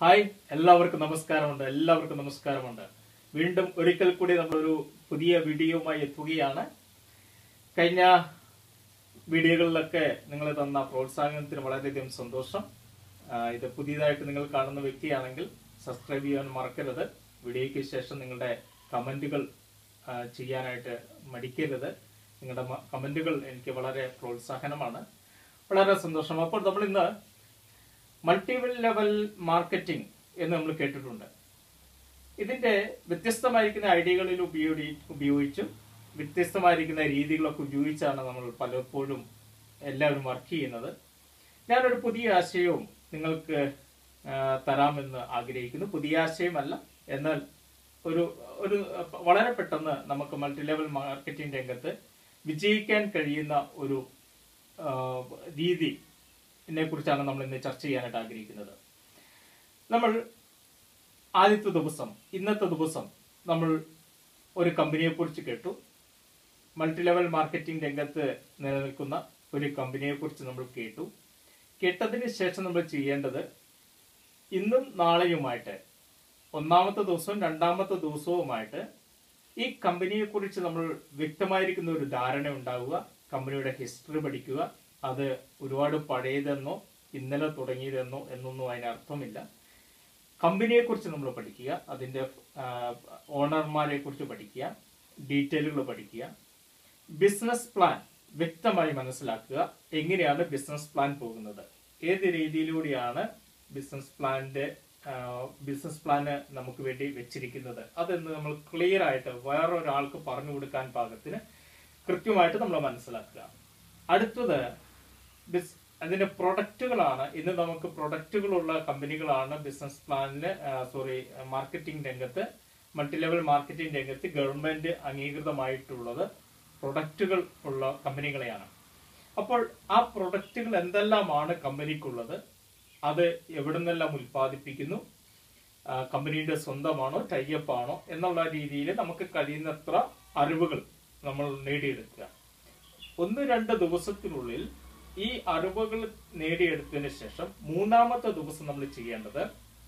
hi എല്ലാവർക്കും നമസ്കാരമുണ്ട് എല്ലാവർക്കും നമസ്കാരമുണ്ട് വീണ്ടും ഒരിക്കൽ കൂടി നമ്മളൊരു പുതിയ വീഡിയോയുമായി എത്തുകയാണ് കഴിഞ്ഞ വീഡിയോകളിലൊക്കെ നിങ്ങൾ തന്ന പ്രോത്സാഹനത്തിന് വളരെയധികം സന്തോഷം ആ, ഇത് പുതിയതായിട്ട് നിങ്ങൾ കാണുന്ന വ്യക്തിയാണെങ്കിൽ സബ്സ്ക്രൈബ് ചെയ്യാൻ മറക്കരുത് വീഡിയോയ്ക്ക് ശേഷം നിങ്ങളുടെ കമന്റുകൾ ആ, ചെയ്യാനായിട്ട് മടിക്കരുത് നിങ്ങളുടെ മ- കമന്റുകൾ എനിക്ക് വളരെ പ്രോത്സാഹനമാണ് വളരെ സന്തോഷം അപ്പോൾ നമ്മൾ ഇന്ന് മൾട്ടി ലെവൽ മാർക്കറ്റിംഗ് എന്ന് നമ്മൾ കേട്ടിട്ടുണ്ട് ഇതിന്റെ വ്യത്യസ്തമായിരിക്കുന്ന ഐഡിയകളിൽ ഉപയോഗി ഉപയോഗിച്ചും വ്യത്യസ്തമായിരിക്കുന്ന രീതികളൊക്കെ ഉപയോഗിച്ചാണ് നമ്മൾ പലപ്പോഴും എല്ലാവരും വർക്ക് ചെയ്യുന്നത് ഞാനൊരു പുതിയ ആശയവും നിങ്ങൾക്ക് ആ, തരാമെന്ന് ആഗ്രഹിക്കുന്നു പുതിയ ആശയമല്ല എന്നാൽ ഒരു ഒരു വളരെ പെട്ടെന്ന് നമുക്ക് മൾട്ടി ലെവൽ മാർക്കറ്റിംഗ് രംഗത്ത് വിജയിക്കാൻ കഴിയുന്ന ഒരു ആ, രീതി ഇതിനെ കുറിച്ചാണ് നമ്മൾ ഇന്ന് ചർച്ച ചെയ്യാനായിട്ട് ആഗ്രഹിക്കുന്നത് നമ്മൾ ആദ്യത്തെ ദിവസം ഇന്നത്തെ ദിവസം നമ്മൾ ഒരു കമ്പനിയെ കുറിച്ച് കേട്ടു മൾട്ടി ലെവൽ മാർക്കറ്റിംഗ് രംഗത്ത് നിലനിൽക്കുന്ന ഒരു കമ്പനിയെ കുറിച്ച് നമ്മൾ കേട്ടു കേട്ടതിന് ശേഷം നമ്മൾ ചെയ്യേണ്ടത് ഇന്നും നാളെയുമായിട്ട് ഒന്നാമത്തെ ദിവസവും രണ്ടാമത്തെ ദിവസവുമായിട്ട് ഈ കമ്പനിയെ കുറിച്ച് നമ്മൾ വ്യക്തമായിരിക്കുന്ന ഒരു ധാരണ ഉണ്ടാവുക കമ്പനിയുടെ ഹിസ്റ്ററി പഠിക്കുക അത് ഒരുപാട് പഴയതെന്നോ ഇന്നലെ തുടങ്ങിയതെന്നോ എന്നൊന്നും അതിന് അർത്ഥമില്ല കമ്പനിയെ കുറിച്ച് നമ്മൾ പഠിക്കുക അതിന്റെ ഓണർമാരെ കുറിച്ച് പഠിക്കുക ഡീറ്റെയിലുകൾ പഠിക്കുക ബിസിനസ് പ്ലാൻ വ്യക്തമായി മനസ്സിലാക്കുക എങ്ങനെയാണ് ബിസിനസ് പ്ലാൻ പോകുന്നത് ഏത് രീതിയിലൂടെയാണ് ബിസിനസ് പ്ലാനിന്റെ ബിസിനസ് പ്ലാന് നമുക്ക് വേണ്ടി വെച്ചിരിക്കുന്നത് അതെന്ന് നമ്മൾ ക്ലിയർ ആയിട്ട് വേറൊരാൾക്ക് പറഞ്ഞു കൊടുക്കാൻ പാകത്തിന് കൃത്യമായിട്ട് നമ്മൾ മനസ്സിലാക്കുക അടുത്തത് ബിസ് അതിന്റെ പ്രൊഡക്റ്റുകളാണ് ഇന്ന് നമുക്ക് പ്രൊഡക്റ്റുകളുള്ള കമ്പനികളാണ് ബിസിനസ് പ്ലാനിന് സോറി മാർക്കറ്റിംഗ് രംഗത്ത് മൾട്ടി ലെവൽ മാർക്കറ്റിംഗ് രംഗത്ത് ഗവൺമെന്റ് അംഗീകൃതമായിട്ടുള്ളത് പ്രൊഡക്റ്റുകൾ ഉള്ള കമ്പനികളെയാണ് അപ്പോൾ ആ പ്രൊഡക്റ്റുകൾ എന്തെല്ലാമാണ് കമ്പനിക്കുള്ളത് അത് എവിടെ നിന്നെല്ലാം ഉൽപ്പാദിപ്പിക്കുന്നു ആ, കമ്പനിയുടെ സ്വന്തമാണോ ടൈപ്പ് ആണോ എന്നുള്ള രീതിയിൽ നമുക്ക് കഴിയുന്നത്ര അറിവുകൾ നമ്മൾ നേടിയെടുക്കുക ഒന്ന് രണ്ട് ദിവസത്തിനുള്ളിൽ ഈ അറിവുകൾ നേടിയെടുത്തതിന് ശേഷം മൂന്നാമത്തെ ദിവസം നമ്മൾ ചെയ്യേണ്ടത്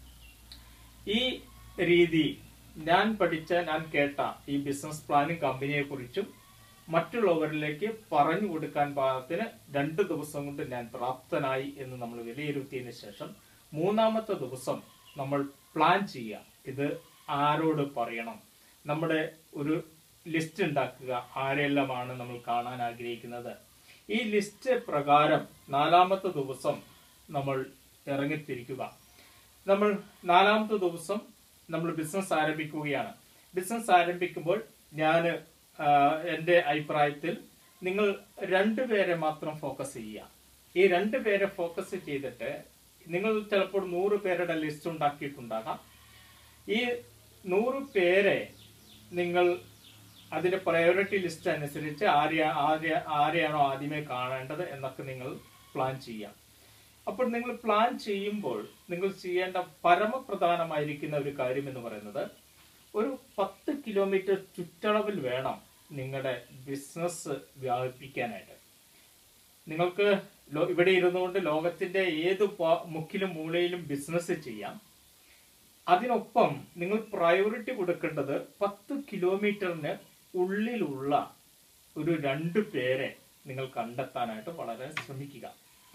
ഈ രീതി ഞാൻ പഠിച്ച ഞാൻ കേട്ട ഈ ബിസിനസ് പ്ലാനും കമ്പനിയെ കുറിച്ചും മറ്റുള്ളവരിലേക്ക് പറഞ്ഞു കൊടുക്കാൻ പാകത്തിന് രണ്ട് ദിവസം കൊണ്ട് ഞാൻ പ്രാപ്തനായി എന്ന് നമ്മൾ വിലയിരുത്തിയതിന് ശേഷം മൂന്നാമത്തെ ദിവസം നമ്മൾ പ്ലാൻ ചെയ്യുക ഇത് ആരോട് പറയണം നമ്മുടെ ഒരു ലിസ്റ്റ് ഉണ്ടാക്കുക ആരെല്ലാമാണ് നമ്മൾ കാണാൻ ആഗ്രഹിക്കുന്നത് ഈ ലിസ്റ്റ് പ്രകാരം നാലാമത്തെ ദിവസം നമ്മൾ ഇറങ്ങിത്തിരിക്കുക നമ്മൾ നാലാമത്തെ ദിവസം നമ്മൾ ബിസിനസ് ആരംഭിക്കുകയാണ് ബിസിനസ് ആരംഭിക്കുമ്പോൾ ഞാൻ എൻ്റെ അഭിപ്രായത്തിൽ നിങ്ങൾ രണ്ടുപേരെ മാത്രം ഫോക്കസ് ചെയ്യുക ഈ രണ്ടുപേരെ ഫോക്കസ് ചെയ്തിട്ട് നിങ്ങൾ ചിലപ്പോൾ നൂറ് പേരുടെ ലിസ്റ്റ് ഉണ്ടാക്കിയിട്ടുണ്ടാകാം ഈ നൂറ് പേരെ നിങ്ങൾ അതിന്റെ പ്രയോറിറ്റി ലിസ്റ്റ് അനുസരിച്ച് ആരെയാ ആരെ ആരെയാണോ ആദ്യമേ കാണേണ്ടത് എന്നൊക്കെ നിങ്ങൾ പ്ലാൻ ചെയ്യാം അപ്പോൾ നിങ്ങൾ പ്ലാൻ ചെയ്യുമ്പോൾ നിങ്ങൾ ചെയ്യേണ്ട പരമപ്രധാനമായിരിക്കുന്ന ഒരു കാര്യം എന്ന് പറയുന്നത് ഒരു പത്ത് കിലോമീറ്റർ ചുറ്റളവിൽ വേണം നിങ്ങളുടെ ബിസിനസ് വ്യാപിപ്പിക്കാനായിട്ട് നിങ്ങൾക്ക് ലോ- ഇവിടെ ഇരുന്നുകൊണ്ട് ലോകത്തിന്റെ ഏത് പ- മുക്കിലും മൂലയിലും ബിസിനസ് ചെയ്യാം അതിനൊപ്പം നിങ്ങൾ പ്രയോറിറ്റി കൊടുക്കേണ്ടത് പത്ത് കിലോമീറ്ററിന് ഉള്ളിലുള്ള ഒരു രണ്ട് പേരെ നിങ്ങൾ കണ്ടെത്താനായിട്ട് വളരെ ശ്രമിക്കുക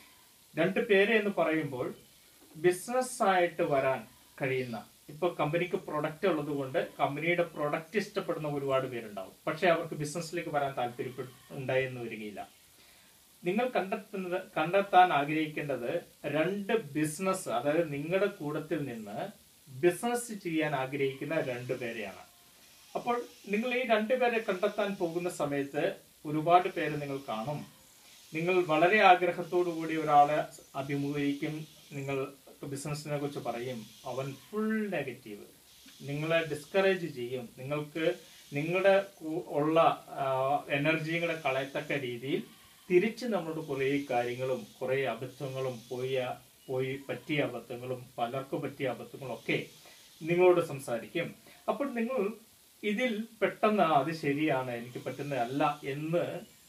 രണ്ട് പേരെ എന്ന് പറയുമ്പോൾ ബിസിനസ് ആയിട്ട് വരാൻ കഴിയുന്ന ഇപ്പൊ കമ്പനിക്ക് പ്രൊഡക്റ്റ് ഉള്ളത് കൊണ്ട് കമ്പനിയുടെ പ്രൊഡക്റ്റ് ഇഷ്ടപ്പെടുന്ന ഒരുപാട് പേരുണ്ടാവും പക്ഷെ അവർക്ക് ബിസിനസ്സിലേക്ക് വരാൻ താല്പര്യം ഉണ്ടായെന്ന് വരികയില്ല നിങ്ങൾ കണ്ടെത്തുന്നത് കണ്ടെത്താൻ ആഗ്രഹിക്കേണ്ടത് രണ്ട് ബിസിനസ് അതായത് നിങ്ങളുടെ കൂടത്തിൽ നിന്ന് ബിസിനസ് ചെയ്യാൻ ആഗ്രഹിക്കുന്ന രണ്ട് പേരെയാണ് അപ്പോൾ നിങ്ങൾ ഈ രണ്ടുപേരെ കണ്ടെത്താൻ പോകുന്ന സമയത്ത് ഒരുപാട് പേര് നിങ്ങൾ കാണും നിങ്ങൾ വളരെ ആഗ്രഹത്തോടു കൂടി ഒരാളെ അഭിമുഖീകരിക്കും നിങ്ങൾ ബിസിനസിനെ കുറിച്ച് പറയും അവൻ ഫുൾ നെഗറ്റീവ് നിങ്ങളെ ഡിസ്കറേജ് ചെയ്യും നിങ്ങൾക്ക് നിങ്ങളുടെ കു- ഉള്ള എനർജികളെ കളയത്തക്ക രീതിയിൽ തിരിച്ച് നമ്മളോട് കുറേ കാര്യങ്ങളും കുറേ അബദ്ധങ്ങളും പോയ പോയി പറ്റിയ അബദ്ധങ്ങളും പലർക്കും പറ്റിയ അബദ്ധങ്ങളും ഒക്കെ നിങ്ങളോട് സംസാരിക്കും അപ്പോൾ നിങ്ങൾ ഇതിൽ പെട്ടെന്ന് "ആ, അത് ശരിയാണ് എനിക്ക് പറ്റുന്നതല്ല എന്ന്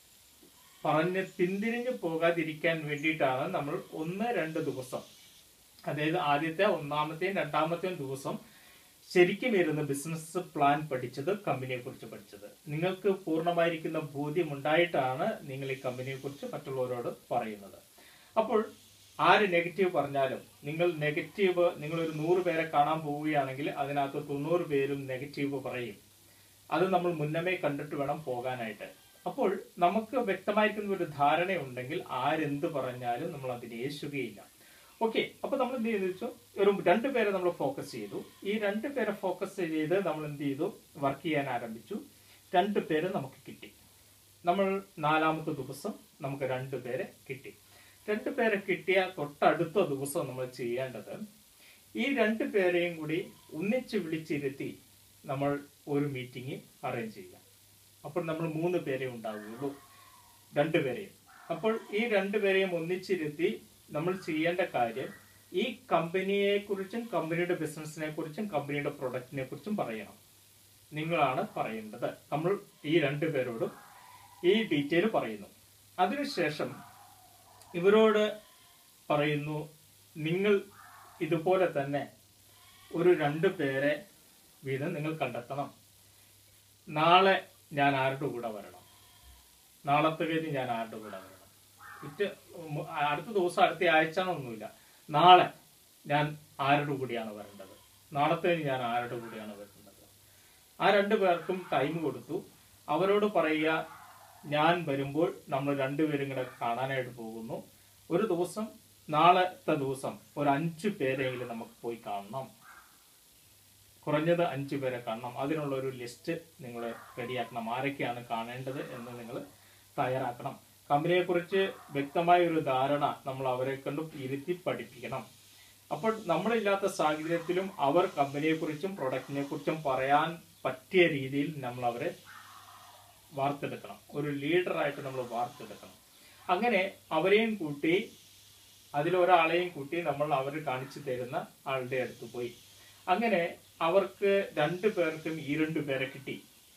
പറഞ്ഞ് പിന്തിരിഞ്ഞു പോകാതിരിക്കാൻ വേണ്ടിയിട്ടാണ് നമ്മൾ ഒന്ന് രണ്ട് ദിവസം അതായത് ആദ്യത്തെ ഒന്നാമത്തെയും രണ്ടാമത്തെയും ദിവസം ശരിക്കും ഇരുന്ന് ബിസിനസ് പ്ലാൻ പഠിച്ചത് കമ്പനിയെ കുറിച്ച് പഠിച്ചത് നിങ്ങൾക്ക് പൂർണ്ണമായിരിക്കുന്ന ബോധ്യം ഉണ്ടായിട്ടാണ് നിങ്ങൾ ഈ കമ്പനിയെ കുറിച്ച് മറ്റുള്ളവരോട് പറയുന്നത് അപ്പോൾ ആര് നെഗറ്റീവ് പറഞ്ഞാലും നിങ്ങൾ നെഗറ്റീവ് നിങ്ങൾ ഒരു നൂറ് പേരെ കാണാൻ പോവുകയാണെങ്കിൽ അതിനകത്ത് തൊണ്ണൂറ് പേരും നെഗറ്റീവ് പറയും അത് നമ്മൾ മുന്നമേ കണ്ടിട്ട് വേണം പോകാനായിട്ട് അപ്പോൾ നമുക്ക് വ്യക്തമായിരിക്കുന്ന ഒരു ധാരണയുണ്ടെങ്കിൽ ആരെന്ത് പറഞ്ഞാലും നമ്മൾ അതിനെ യേശുകയില്ല ഓക്കെ അപ്പൊ നമ്മൾ എന്ത് ചെയ്തു വെച്ചു ഒരു രണ്ട് പേരെ നമ്മൾ ഫോക്കസ് ചെയ്തു ഈ രണ്ട് പേരെ ഫോക്കസ് ചെയ്ത് നമ്മൾ എന്ത് ചെയ്തു വർക്ക് ചെയ്യാൻ ആരംഭിച്ചു രണ്ട് പേര് നമുക്ക് കിട്ടി നമ്മൾ നാലാമത്തെ ദിവസം നമുക്ക് രണ്ട് പേരെ കിട്ടി രണ്ട് പേരെ കിട്ടിയ തൊട്ടടുത്ത ദിവസം നമ്മൾ ചെയ്യേണ്ടത് ഈ രണ്ട് പേരെയും കൂടി ഒന്നിച്ച് വിളിച്ചിരുത്തി നമ്മൾ ഒരു മീറ്റിംഗ് അറേഞ്ച് ചെയ്യാം അപ്പോൾ നമ്മൾ മൂന്ന് പേരെ ഉണ്ടാവുകയുള്ളൂ രണ്ടുപേരെയും അപ്പോൾ ഈ രണ്ടുപേരെയും ഒന്നിച്ചിരുത്തി നമ്മൾ ചെയ്യേണ്ട കാര്യം ഈ കമ്പനിയെ കുറിച്ചും കമ്പനിയുടെ ബിസിനസിനെ കുറിച്ചും കമ്പനിയുടെ പ്രൊഡക്റ്റിനെ കുറിച്ചും പറയണം നിങ്ങളാണ് പറയേണ്ടത് നമ്മൾ ഈ രണ്ടുപേരോടും ഈ ഡീറ്റെയിൽ പറയുന്നു അതിനുശേഷം ഇവരോട് പറയുന്നു നിങ്ങൾ ഇതുപോലെ തന്നെ ഒരു രണ്ട് പേരെ വീതം നിങ്ങൾ കണ്ടെത്തണം നാളെ ഞാൻ ആരുടെ കൂടെ വരണം നാളത്തെ കഴിഞ്ഞ് ഞാൻ ആരുടെ കൂടെ വരണം ഇറ്റ് ഉം അടുത്ത ദിവസം അടുത്ത ആഴ്ച എന്നൊന്നുമില്ല നാളെ ഞാൻ ആരുടെ കൂടിയാണ് വരേണ്ടത് നാളത്തെ കഴിഞ്ഞ് ഞാൻ ആരുടെ കൂടെയാണ് വരേണ്ടത് ആ രണ്ടു പേർക്കും ടൈം കൊടുത്തു അവരോട് പറയുക ഞാൻ വരുമ്പോൾ നമ്മൾ രണ്ടുപേരും കൂടെ കാണാനായിട്ട് പോകുന്നു ഒരു ദിവസം നാളത്തെ ദിവസം ഒരു അഞ്ചു പേരെങ്കിലും നമുക്ക് പോയി കാണണം കുറഞ്ഞത് അഞ്ചു പേരെ കാണണം അതിനുള്ള ഒരു ലിസ്റ്റ് നിങ്ങൾ റെഡിയാക്കണം ആരൊക്കെയാണ് കാണേണ്ടത് എന്ന് നിങ്ങൾ തയ്യാറാക്കണം കമ്പനിയെ കുറിച്ച് വ്യക്തമായ ഒരു ധാരണ നമ്മൾ അവരെ കൊണ്ട് ഇരുത്തി പഠിപ്പിക്കണം അപ്പോൾ നമ്മളില്ലാത്ത സാഹചര്യത്തിലും അവർ കമ്പനിയെ കുറിച്ചും പ്രൊഡക്റ്റിനെ കുറിച്ചും പറയാൻ പറ്റിയ രീതിയിൽ നമ്മൾ അവരെ വാർത്തെടുക്കണം ഒരു ലീഡറായിട്ട് നമ്മൾ വാർത്തെടുക്കണം അങ്ങനെ അവരെയും കൂട്ടി അതിലൊരാളെയും കൂട്ടി നമ്മൾ അവർ കാണിച്ചു തരുന്ന ആളുടെ അടുത്ത് പോയി അങ്ങനെ അവർക്ക് രണ്ടു പേർക്കും ഈ രണ്ടു പേരെ കിട്ടി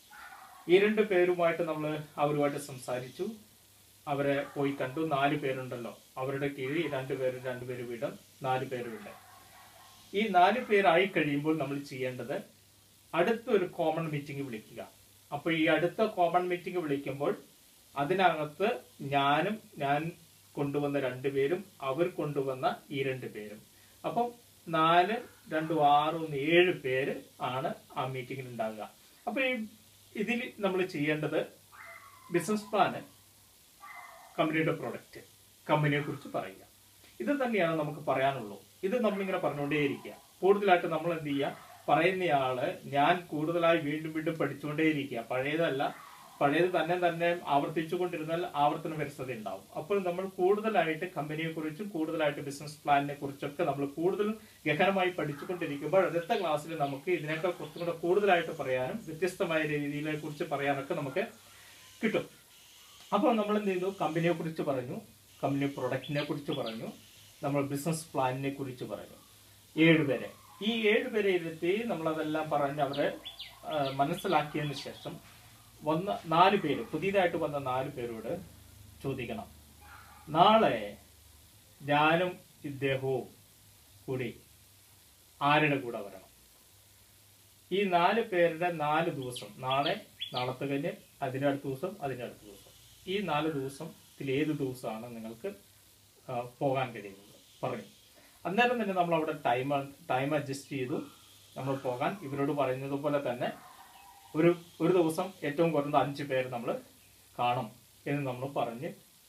ഈ രണ്ടു പേരുമായിട്ട് നമ്മൾ അവരുമായിട്ട് സംസാരിച്ചു അവരെ പോയി കണ്ടു നാല് പേരുണ്ടല്ലോ അവരുടെ കീഴിൽ രണ്ടുപേര് രണ്ടുപേര് വീതം നാല് പേരുണ്ട് ഈ നാല് പേരായി കഴിയുമ്പോൾ നമ്മൾ ചെയ്യേണ്ടത് അടുത്ത ഒരു കോമൺ മീറ്റിംഗ് വിളിക്കുക അപ്പോൾ ഈ അടുത്ത കോമൺ മീറ്റിംഗ് വിളിക്കുമ്പോൾ അതിനകത്ത് ഞാനും ഞാൻ കൊണ്ടുവന്ന രണ്ടുപേരും അവർ കൊണ്ടുവന്ന ഈ രണ്ട് പേരും അപ്പം നാല് രണ്ടും ആറും ഒന്ന് ഏഴ് പേര് ആണ് ആ മീറ്റിംഗിൽ ഉണ്ടാകുക അപ്പൊ ഈ ഇതിൽ നമ്മൾ ചെയ്യേണ്ടത് ബിസിനസ് പ്ലാന് കമ്പനിയുടെ പ്രോഡക്റ്റ് കമ്പനിയെ കുറിച്ച് പറയുക ഇത് തന്നെയാണ് നമുക്ക് പറയാനുള്ളൂ ഇത് നമ്മളിങ്ങനെ പറഞ്ഞുകൊണ്ടേയിരിക്കുക കൂടുതലായിട്ട് നമ്മൾ എന്ത് ചെയ്യുക പറയുന്നയാള് ഞാൻ കൂടുതലായി വീണ്ടും വീണ്ടും പഠിച്ചുകൊണ്ടേയിരിക്കുക പഴയതല്ല പഴയത് തന്നെ തന്നെ ആവർത്തിച്ചു കൊണ്ടിരുന്നാൽ ആവർത്തന വ്യവസ്ഥത ഉണ്ടാവും അപ്പോൾ നമ്മൾ കൂടുതലായിട്ട് കമ്പനിയെ കുറിച്ചും കൂടുതലായിട്ട് ബിസിനസ് പ്ലാനിനെ കുറിച്ചൊക്കെ നമ്മൾ കൂടുതൽ ഗഹനമായി പഠിച്ചുകൊണ്ടിരിക്കുമ്പോൾ അടുത്ത ക്ലാസ്സിൽ നമുക്ക് ഇതിനേക്കാൾ കുറച്ചും കൂടെ കൂടുതലായിട്ട് പറയാനും വ്യത്യസ്തമായ രീതിയിലെ കുറിച്ച് പറയാനൊക്കെ നമുക്ക് കിട്ടും അപ്പോൾ നമ്മൾ എന്ത് ചെയ്തു കമ്പനിയെ കുറിച്ച് പറഞ്ഞു കമ്പനി പ്രൊഡക്റ്റിനെ കുറിച്ച് പറഞ്ഞു നമ്മൾ ബിസിനസ് പ്ലാനിനെ കുറിച്ച് പറഞ്ഞു ഏഴുപേരെ ഈ ഏഴുപേരെ ഇരുത്തി നമ്മളതെല്ലാം പറഞ്ഞ് അവരെ ആ, മനസ്സിലാക്കിയതിന് ശേഷം വന്ന നാല് പേര് പുതിയതായിട്ട് വന്ന നാല് പേരോട് ചോദിക്കണം നാളെ ഞാനും ഇദ്ദേഹവും കൂടി ആരുടെ കൂടെ വരണം ഈ നാല് പേരുടെ നാല് ദിവസം നാളെ നാളത്തെ കഴിഞ്ഞ് അതിന്റെ അടുത്ത ദിവസം അതിന്റെ അടുത്ത ദിവസം ഈ നാല് ദിവസത്തിൽ ഏത് ദിവസമാണ് നിങ്ങൾക്ക് ആ, പോകാൻ കഴിയുന്നത് പറഞ്ഞു അന്നേരം തന്നെ നമ്മൾ അവിടെ ടൈം ടൈം അഡ്ജസ്റ്റ് ചെയ്തു നമ്മൾ പോകാൻ ഇവരോട് പറയുന്നത് പോലെ തന്നെ ഒരു ഒരു ദിവസം ഏറ്റവും കുറഞ്ഞത് അഞ്ച് പേര് നമ്മൾ കാണും എന്ന് നമ്മൾ പറഞ്ഞ്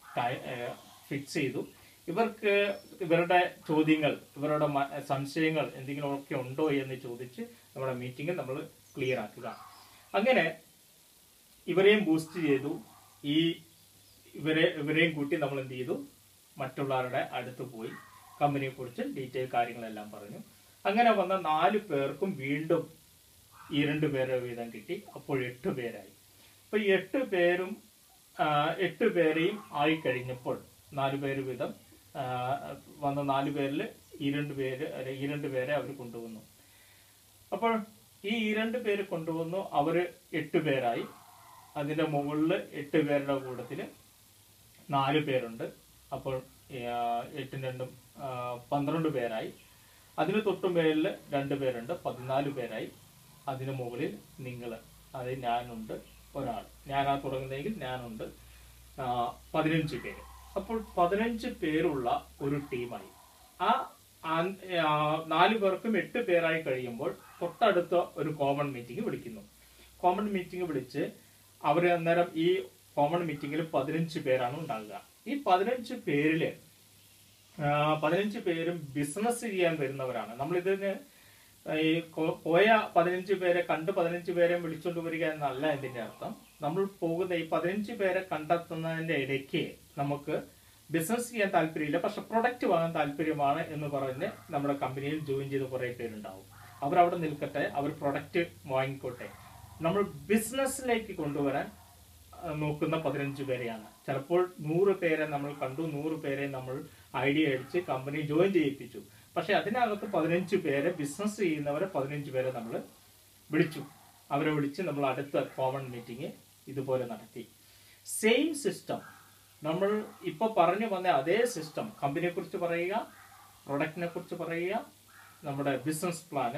ഫിക്സ് ചെയ്തു ഇവർക്ക് ഇവരുടെ ചോദ്യങ്ങൾ ഇവരുടെ മ- സംശയങ്ങൾ എന്തെങ്കിലുമൊക്കെ ഉണ്ടോ എന്ന് ചോദിച്ച് നമ്മുടെ മീറ്റിംഗ് നമ്മൾ ക്ലിയർ ആക്കുക അങ്ങനെ ഇവരെയും ബൂസ്റ്റ് ചെയ്തു ഈ ഇവരെ ഇവരെയും കൂട്ടി നമ്മൾ എന്ത് ചെയ്തു മറ്റുള്ളവരുടെ അടുത്ത് പോയി കമ്പനിയെ കുറിച്ച് ഡീറ്റെയിൽ കാര്യങ്ങളെല്ലാം പറഞ്ഞു അങ്ങനെ വന്ന നാല് പേർക്കും വീണ്ടും ഈ രണ്ട് പേരെ വീതം കിട്ടി അപ്പോൾ എട്ട് പേരായി അപ്പൊ ഈ എട്ട് പേരും ആ, എട്ട് പേരെയും ആയി കഴിഞ്ഞപ്പോൾ നാല് പേര് വീതം ആ, വന്ന നാല് പേരിൽ ഈ രണ്ട് പേര് അല്ല, ഈ രണ്ട് പേരെ അവർ കൊണ്ടുവന്നു അപ്പോൾ ഈ ഈ രണ്ട് പേര് കൊണ്ടുവന്നു അവര് എട്ട് പേരായി അതിന്റെ മുകളിൽ എട്ട് പേരുടെ കൂട്ടത്തില് നാല് പേരുണ്ട് അപ്പോൾ ആ, എട്ടും രണ്ടും ആ, പന്ത്രണ്ട് പേരായി അതിന് തൊട്ടു മേളിൽ രണ്ട് പേരുണ്ട് പതിനാല് പേരായി അതിന് മുകളിൽ നിങ്ങൾ അതായത് ഞാനുണ്ട് ഒരാൾ ഞാനാ തുടങ്ങുന്നതെങ്കിൽ ഞാനുണ്ട് ആ, പതിനഞ്ച് പേര് അപ്പോൾ പതിനഞ്ച് പേരുള്ള ഒരു ടീമായി ആ ആ- ആ, നാല് പേർക്കും എട്ട് പേരായി കഴിയുമ്പോൾ തൊട്ടടുത്ത ഒരു കോമൺ മീറ്റിംഗ് വിളിക്കുന്നു കോമൺ മീറ്റിംഗ് വിളിച്ച് അവർ അന്നേരം ഈ കോമൺ മീറ്റിംഗിൽ പതിനഞ്ച് പേരാണ് ഉണ്ടാകുക ഈ പതിനഞ്ച് പേരില് ആ, പതിനഞ്ച് പേരും ബിസിനസ് ചെയ്യാൻ വരുന്നവരാണ് നമ്മൾ ഇതിന് ഈ കൊ- പോയ പതിനഞ്ച് പേരെ കണ്ട് പതിനഞ്ച് പേരെ വിളിച്ചുകൊണ്ട് വരിക എന്നല്ല ഇതിന്റെ അർത്ഥം നമ്മൾ പോകുന്ന ഈ പതിനഞ്ച് പേരെ കണ്ടെത്തുന്നതിന്റെ ഇടയ്ക്ക് നമുക്ക് ബിസിനസ് ചെയ്യാൻ താല്പര്യമില്ല പക്ഷെ പ്രൊഡക്റ്റ് വാങ്ങാൻ താല്പര്യമാണ് എന്ന് പറഞ്ഞ് നമ്മുടെ കമ്പനിയിൽ ജോയിൻ ചെയ്ത കുറെ പേരുണ്ടാവും അവർ അവിടെ നിൽക്കട്ടെ അവർ പ്രൊഡക്റ്റ് വാങ്ങിക്കോട്ടെ നമ്മൾ ബിസിനസ്സിലേക്ക് കൊണ്ടുവരാൻ ആ, നോക്കുന്ന പതിനഞ്ച് പേരെയാണ് ചിലപ്പോൾ നൂറ് പേരെ നമ്മൾ കണ്ടു നൂറ് പേരെ നമ്മൾ ഐഡിയ അടിച്ച് കമ്പനി ജോയിൻ ചെയ്യിപ്പിച്ചു പക്ഷെ അതിനകത്ത് പതിനഞ്ച് പേരെ ബിസിനസ് ചെയ്യുന്നവരെ പതിനഞ്ച് പേരെ നമ്മൾ വിളിച്ചു അവരെ വിളിച്ച് നമ്മൾ അടുത്ത കോമൺ മീറ്റിംഗ് ഇതുപോലെ നടത്തി സെയിം സിസ്റ്റം നമ്മൾ ഇപ്പൊ പറഞ്ഞു വന്ന അതേ സിസ്റ്റം കമ്പനിയെ കുറിച്ച് പറയുക പ്രൊഡക്റ്റിനെ കുറിച്ച് പറയുക നമ്മുടെ ബിസിനസ് പ്ലാന്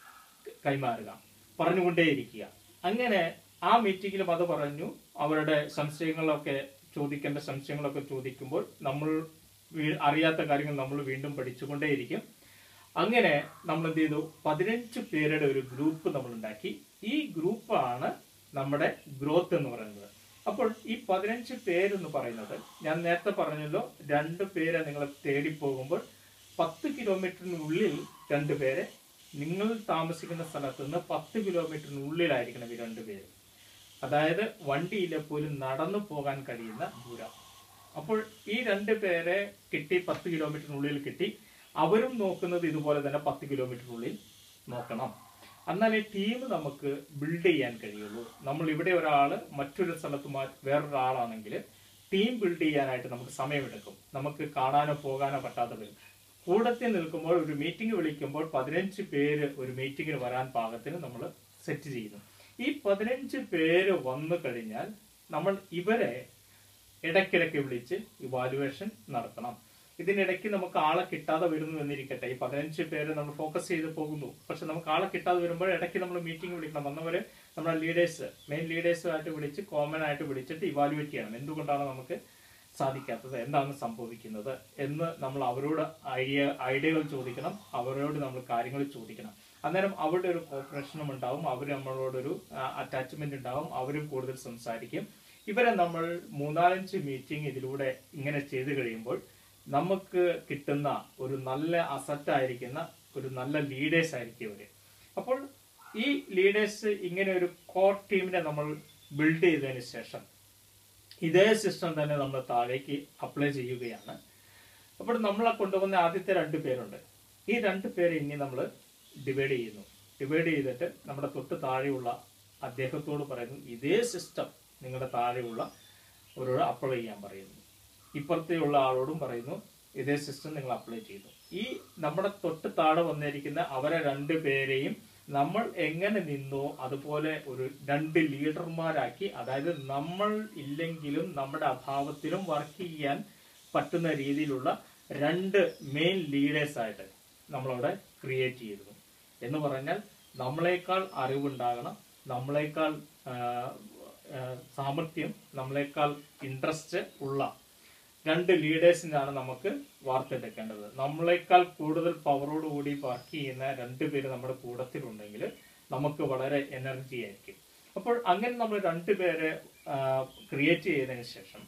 കൈമാറുക പറഞ്ഞുകൊണ്ടേയിരിക്കുക അങ്ങനെ ആ മീറ്റിംഗിലും അത് പറഞ്ഞു അവരുടെ സംശയങ്ങളൊക്കെ ചോദിക്കേണ്ട സംശയങ്ങളൊക്കെ ചോദിക്കുമ്പോൾ നമ്മൾ വീ- അറിയാത്ത കാര്യങ്ങൾ നമ്മൾ വീണ്ടും പഠിച്ചുകൊണ്ടേയിരിക്കും അങ്ങനെ നമ്മൾ എന്ത് ചെയ്തു പതിനഞ്ച് പേരുടെ ഒരു ഗ്രൂപ്പ് നമ്മൾ ഉണ്ടാക്കി ഈ ഗ്രൂപ്പാണ് നമ്മുടെ ഗ്രോത്ത് എന്ന് പറയുന്നത് അപ്പോൾ ഈ പതിനഞ്ച് പേരെന്ന് പറയുന്നത് ഞാൻ നേരത്തെ പറഞ്ഞല്ലോ രണ്ട് പേരെ നിങ്ങൾ തേടി പോകുമ്പോൾ പത്ത് കിലോമീറ്ററിനുള്ളിൽ രണ്ട് പേരെ നിങ്ങൾ താമസിക്കുന്ന സ്ഥലത്ത് നിന്ന് പത്ത് കിലോമീറ്ററിനുള്ളിലായിരിക്കണം ഈ രണ്ട് പേര് അതായത് വണ്ടിയിലെ പോലും നടന്നു പോകാൻ കഴിയുന്ന ദൂരം അപ്പോൾ ഈ രണ്ട് പേരെ കിട്ടി പത്ത് കിലോമീറ്ററിനുള്ളിൽ കിട്ടി അവരും നോക്കുന്നത് ഇതുപോലെ തന്നെ പത്ത് കിലോമീറ്ററിനുള്ളിൽ നോക്കണം എന്നാലേ ടീം നമുക്ക് ബിൽഡ് ചെയ്യാൻ കഴിയുള്ളൂ നമ്മൾ ഇവിടെ ഒരാള് മറ്റൊരു സ്ഥലത്ത് മാ- വേറൊരാളാണെങ്കിൽ ടീം ബിൽഡ് ചെയ്യാനായിട്ട് നമുക്ക് സമയമെടുക്കും നമുക്ക് കാണാനോ പോകാനോ പറ്റാതെ വരും കൂടത്തിൽ നിൽക്കുമ്പോൾ ഒരു മീറ്റിംഗ് വിളിക്കുമ്പോൾ പതിനഞ്ച് പേര് ഒരു മീറ്റിംഗിന് വരാൻ പാകത്തിന് നമ്മൾ സെറ്റ് ചെയ്യുന്നു ഈ പതിനഞ്ച് പേര് വന്നു കഴിഞ്ഞാൽ നമ്മൾ ഇവരെ ഇടയ്ക്കിടയ്ക്ക് വിളിച്ച് ഇവാലുവേഷൻ നടത്തണം ഇതിനിടയ്ക്ക് നമുക്ക് ആളെ കിട്ടാതെ വരുന്നു എന്നിരിക്കട്ടെ ഈ പതിനഞ്ച് പേര് നമ്മൾ ഫോക്കസ് ചെയ്ത് പോകുന്നു പക്ഷെ നമുക്ക് ആളെ കിട്ടാതെ വരുമ്പോൾ ഇടയ്ക്ക് നമ്മൾ മീറ്റിംഗ് വിളിക്കണം വന്നവര് നമ്മുടെ ലീഡേഴ്സ് മെയിൻ ലീഡേഴ്സുമായിട്ട് വിളിച്ച് കോമൺ ആയിട്ട് വിളിച്ചിട്ട് ഇവാലുവേറ്റ് ചെയ്യണം എന്തുകൊണ്ടാണ് നമുക്ക് സാധിക്കാത്തത് എന്താണ് സംഭവിക്കുന്നത് എന്ന് നമ്മൾ അവരോട് ഐഡിയ ഐഡിയകൾ ചോദിക്കണം അവരോട് നമ്മൾ കാര്യങ്ങൾ ചോദിക്കണം അന്നേരം അവരുടെ ഒരു കോപ്പറേഷനും ഉണ്ടാവും അവർ നമ്മളോടൊരു അറ്റാച്ച്മെന്റ് ഉണ്ടാവും അവരും കൂടുതൽ സംസാരിക്കും ഇവരെ നമ്മൾ മൂന്നാലഞ്ച് മീറ്റിംഗ് ഇതിലൂടെ ഇങ്ങനെ ചെയ്തു കഴിയുമ്പോൾ നമുക്ക് കിട്ടുന്ന ഒരു നല്ല അസറ്റ് ആയിരിക്കുന്ന ഒരു നല്ല ലീഡേഴ്സ് ആയിരിക്കും ഇവര് അപ്പോൾ ഈ ലീഡേഴ്സ് ഇങ്ങനെ ഒരു കോർ ടീമിനെ നമ്മൾ ബിൽഡ് ചെയ്തതിന് ശേഷം ഇതേ സിസ്റ്റം തന്നെ നമ്മൾ താഴേക്ക് അപ്ലൈ ചെയ്യുകയാണ് അപ്പോൾ നമ്മളെ കൊണ്ടുവന്ന ആദ്യത്തെ രണ്ട് പേരുണ്ട് ഈ രണ്ട് പേരെ ഇനി നമ്മൾ ഡിവൈഡ് ചെയ്യുന്നു ഡിവൈഡ് ചെയ്തിട്ട് നമ്മുടെ തൊട്ട് താഴെയുള്ള അദ്ദേഹത്തോട് പറയുന്നു ഇതേ സിസ്റ്റം നിങ്ങളുടെ താഴെയുള്ള ഒരു അപ്ലൈ ചെയ്യാൻ പറയുന്നു ഇപ്പുറത്തെയുള്ള ആളോടും പറയുന്നു ഇതേ സിസ്റ്റം നിങ്ങൾ അപ്ലൈ ചെയ്തു ഈ നമ്മുടെ തൊട്ട് താഴെ വന്നിരിക്കുന്ന അവരെ രണ്ട് പേരെയും നമ്മൾ എങ്ങനെ നിന്നോ അതുപോലെ ഒരു രണ്ട് ലീഡർമാരാക്കി അതായത് നമ്മൾ ഇല്ലെങ്കിലും നമ്മുടെ അഭാവത്തിലും വർക്ക് ചെയ്യാൻ പറ്റുന്ന രീതിയിലുള്ള രണ്ട് മെയിൻ ലീഡേഴ്സ് ആയിട്ട് നമ്മളവിടെ ക്രിയേറ്റ് ചെയ്തിരുന്നു എന്ന് പറഞ്ഞാൽ നമ്മളെക്കാൾ അറിവുണ്ടാകണം നമ്മളെക്കാൾ ആ, ആ, സാമർഥ്യം നമ്മളെക്കാൾ ഇൻട്രസ്റ്റ് ഉള്ള രണ്ട് ലീഡേഴ്സിനാണ് നമുക്ക് വാർത്തെടുക്കേണ്ടത് നമ്മളെക്കാൾ കൂടുതൽ പവറോടുകൂടി വർക്ക് ചെയ്യുന്ന രണ്ട് പേര് നമ്മുടെ കൂടത്തിലുണ്ടെങ്കിൽ നമുക്ക് വളരെ എനർജി ആയിരിക്കും അപ്പോൾ അങ്ങനെ നമ്മൾ രണ്ടുപേരെ ക്രിയേറ്റ് ചെയ്തതിന് ശേഷം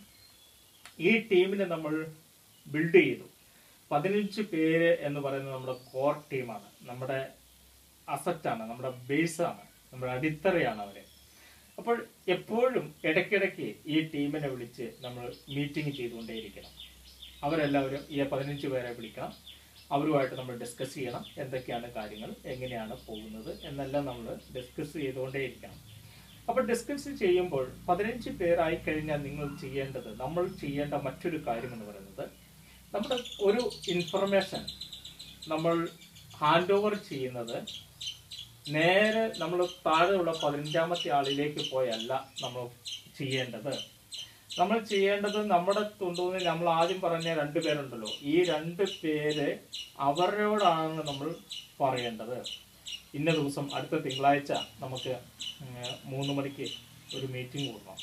ഈ ടീമിനെ നമ്മൾ ബിൽഡ് ചെയ്തു പതിനഞ്ച് പേര് എന്ന് പറയുന്നത് നമ്മുടെ കോർ ടീമാണ് നമ്മുടെ അസറ്റാണ് നമ്മുടെ ബേസാണ് നമ്മുടെ അടിത്തറയാണ് അവര് അപ്പോൾ എപ്പോഴും ഇടയ്ക്കിടയ്ക്ക് ഈ ടീമിനെ വിളിച്ച് നമ്മൾ മീറ്റിംഗ് ചെയ്തുകൊണ്ടേയിരിക്കണം അവരെല്ലാവരും ഈ പതിനഞ്ച് പേരെ വിളിക്കണം അവരുമായിട്ട് നമ്മൾ ഡിസ്കസ് ചെയ്യണം എന്തൊക്കെയാണ് കാര്യങ്ങൾ എങ്ങനെയാണ് പോകുന്നത് എന്നെല്ലാം നമ്മൾ ഡിസ്കസ് ചെയ്തുകൊണ്ടേയിരിക്കണം അപ്പോൾ ഡിസ്കസ് ചെയ്യുമ്പോൾ പതിനഞ്ച് പേരായി കഴിഞ്ഞാൽ നിങ്ങൾ ചെയ്യേണ്ടത് നമ്മൾ ചെയ്യേണ്ട മറ്റൊരു കാര്യം എന്ന് പറയുന്നത് നമ്മുടെ ഒരു ഇൻഫർമേഷൻ നമ്മൾ ഹാൻഡ് ഓവർ ചെയ്യുന്നത് നേരെ നമ്മൾ താഴെയുള്ള പതിനഞ്ചാമത്തെ ആളിലേക്ക് പോയല്ല നമ്മൾ ചെയ്യേണ്ടത് നമ്മൾ ചെയ്യേണ്ടത് നമ്മുടെ കൊണ്ടുവന്ന് നമ്മൾ ആദ്യം പറഞ്ഞ രണ്ട് പേരുണ്ടല്ലോ ഈ രണ്ട് പേര് അവരോടാണ് നമ്മൾ പറയേണ്ടത് ഇന്ന ദിവസം അടുത്ത തിങ്കളാഴ്ച നമുക്ക് ഉം, മൂന്ന് മണിക്ക് ഒരു മീറ്റിംഗ് കൂടണം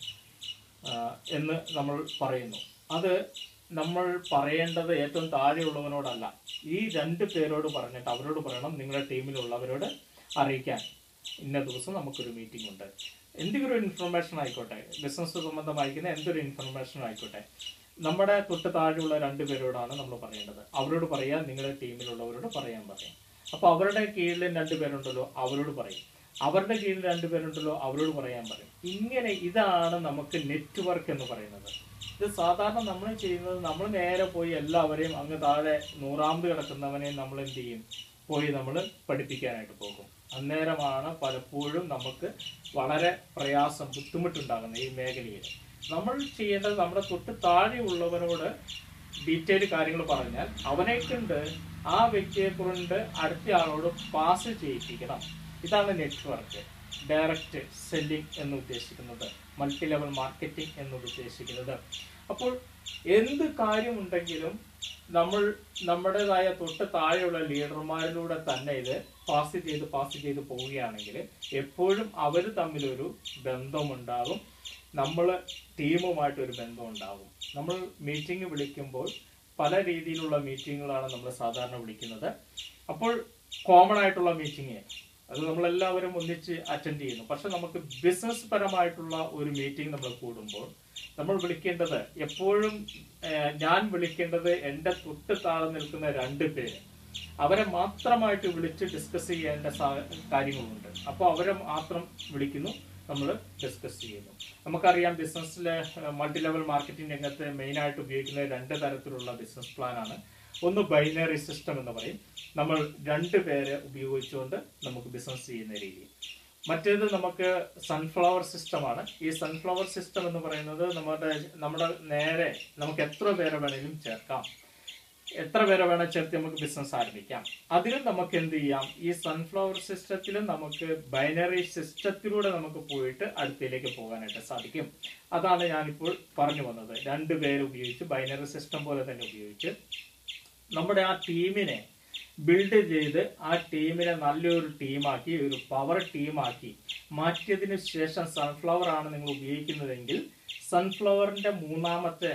ആഹ് എന്ന് നമ്മൾ പറയുന്നു അത് നമ്മൾ പറയേണ്ടത് ഏറ്റവും താഴെയുള്ളവനോടല്ല ഈ രണ്ട് പേരോട് പറഞ്ഞിട്ട് അവരോട് പറയണം നിങ്ങളുടെ ടീമിലുള്ളവരോട് അറിയിക്കാൻ ഇന്ന ദിവസം നമുക്കൊരു മീറ്റിംഗ് ഉണ്ട് എന്തെങ്കിലും ഒരു ഇൻഫർമേഷൻ ആയിക്കോട്ടെ ബിസിനസ് സംബന്ധമായിരിക്കുന്ന എന്തൊരു ഇൻഫർമേഷൻ ആയിക്കോട്ടെ നമ്മുടെ തൊട്ട് താഴെയുള്ള രണ്ട് പേരോടാണ് നമ്മൾ പറയേണ്ടത് അവരോട് പറയാൻ നിങ്ങളുടെ ടീമിലുള്ളവരോട് പറയാൻ പറയാം അപ്പൊ അവരുടെ കീഴിൽ രണ്ട് പേരുണ്ടല്ലോ അവരോട് പറയും അവരുടെ കീഴിൽ രണ്ട് പേരുണ്ടല്ലോ അവരോട് പറയാൻ പറയും ഇങ്ങനെ ഇതാണ് നമുക്ക് നെറ്റ്വർക്ക് എന്ന് പറയുന്നത് ഇത് സാധാരണ നമ്മൾ ചെയ്യുന്നത് നമ്മൾ നേരെ പോയി എല്ലാവരെയും അങ്ങ് താഴെ നൂറാമത് കിടക്കുന്നവനെ നമ്മൾ എന്ത് ചെയ്യും പോയി നമ്മൾ പഠിപ്പിക്കാനായിട്ട് പോകും അന്നേരമാണ് പലപ്പോഴും നമുക്ക് വളരെ പ്രയാസം ബുദ്ധിമുട്ടുണ്ടാകുന്നത് ഈ മേഖലയിൽ നമ്മൾ ചെയ്യേണ്ടത് നമ്മുടെ തൊട്ട് താഴെയുള്ളവരോട് ഡീറ്റെയിൽ കാര്യങ്ങൾ പറഞ്ഞാൽ അവനെ കൊണ്ട് ആ വ്യക്തിയെ കൊണ്ട് അടുത്ത ആളോട് പാസ് ചെയ്യിപ്പിക്കണം ഇതാണ് നെറ്റ്വർക്ക് ഡയറക്റ്റ് സെല്ലിംഗ് എന്ന് ഉദ്ദേശിക്കുന്നത് മൾട്ടി ലെവൽ മാർക്കറ്റിംഗ് എന്ന് ഉദ്ദേശിക്കുന്നത് അപ്പോൾ എന്ത് കാര്യമുണ്ടെങ്കിലും നമ്മൾ നമ്മുടേതായ തൊട്ട് താഴെയുള്ള ലീഡർമാരിലൂടെ തന്നെ ഇത് പാസ് ചെയ്ത് പാസ് ചെയ്ത് പോവുകയാണെങ്കിൽ എപ്പോഴും അവർ തമ്മിലൊരു ബന്ധമുണ്ടാകും നമ്മൾ ടീമുമായിട്ട് ഒരു ബന്ധം ഉണ്ടാകും നമ്മൾ മീറ്റിംഗ് വിളിക്കുമ്പോൾ പല രീതിയിലുള്ള മീറ്റിങ്ങുകളാണ് നമ്മൾ സാധാരണ വിളിക്കുന്നത് അപ്പോൾ കോമൺ ആയിട്ടുള്ള മീറ്റിംഗ് അത് നമ്മളെല്ലാവരും ഒന്നിച്ച് അറ്റൻഡ് ചെയ്യുന്നു പക്ഷെ നമുക്ക് ബിസിനസ് പരമായിട്ടുള്ള ഒരു മീറ്റിംഗ് നമ്മൾ കൂടുമ്പോൾ നമ്മൾ വിളിക്കേണ്ടത് എപ്പോഴും ഏഹ്, ഞാൻ വിളിക്കേണ്ടത് എൻ്റെ തൊട്ട് താഴെ നിൽക്കുന്ന രണ്ട് പേര് അവരെ മാത്രമായിട്ട് വിളിച്ച് ഡിസ്കസ് ചെയ്യേണ്ട സാ- കാര്യങ്ങളുണ്ട് അപ്പോൾ അവരെ മാത്രം വിളിക്കുന്നു നമ്മൾ ഡിസ്കസ് ചെയ്യുന്നു നമുക്കറിയാം ബിസിനസ്സിലെ മൾട്ടി ലെവൽ മാർക്കറ്റിംഗ് രംഗത്ത് മെയിൻ ആയിട്ട് ഉപയോഗിക്കുന്ന രണ്ട് തരത്തിലുള്ള ബിസിനസ് പ്ലാനാണ് ഒന്ന് ബൈനറി സിസ്റ്റം എന്ന് പറയും നമ്മൾ രണ്ട് പേരെ ഉപയോഗിച്ചുകൊണ്ട് നമുക്ക് ബിസിനസ് ചെയ്യുന്ന രീതി മറ്റേത് നമുക്ക് സൺഫ്ലവർ സിസ്റ്റമാണ് ഈ സൺഫ്ലവർ സിസ്റ്റം എന്ന് പറയുന്നത് നമ്മുടെ നമ്മുടെ നേരെ നമുക്ക് എത്ര പേരെ വേണമെങ്കിലും ചേർക്കാം എത്ര പേരെ വേണം ചേർത്ത് നമുക്ക് ബിസിനസ് ആരംഭിക്കാം അതിലും നമുക്ക് എന്ത് ചെയ്യാം ഈ സൺഫ്ലവർ സിസ്റ്റത്തിലും നമുക്ക് ബൈനറി സിസ്റ്റത്തിലൂടെ നമുക്ക് പോയിട്ട് അടുത്തേക്ക് പോകാനായിട്ട് സാധിക്കും അതാണ് ഞാനിപ്പോൾ പറഞ്ഞു വന്നത് രണ്ട് പേര് ഉപയോഗിച്ച് ബൈനറി സിസ്റ്റം പോലെ തന്നെ ഉപയോഗിച്ച് നമ്മുടെ ആ ടീമിനെ ബിൽഡ് ചെയ്ത് ആ ടീമിനെ നല്ലൊരു ടീമാക്കി ഒരു പവർ ടീമാക്കി മാറ്റിയതിനു ശേഷം സൺഫ്ലവർ ആണ് നിങ്ങൾ ഉപയോഗിക്കുന്നതെങ്കിൽ സൺഫ്ലവറിന്റെ മൂന്നാമത്തെ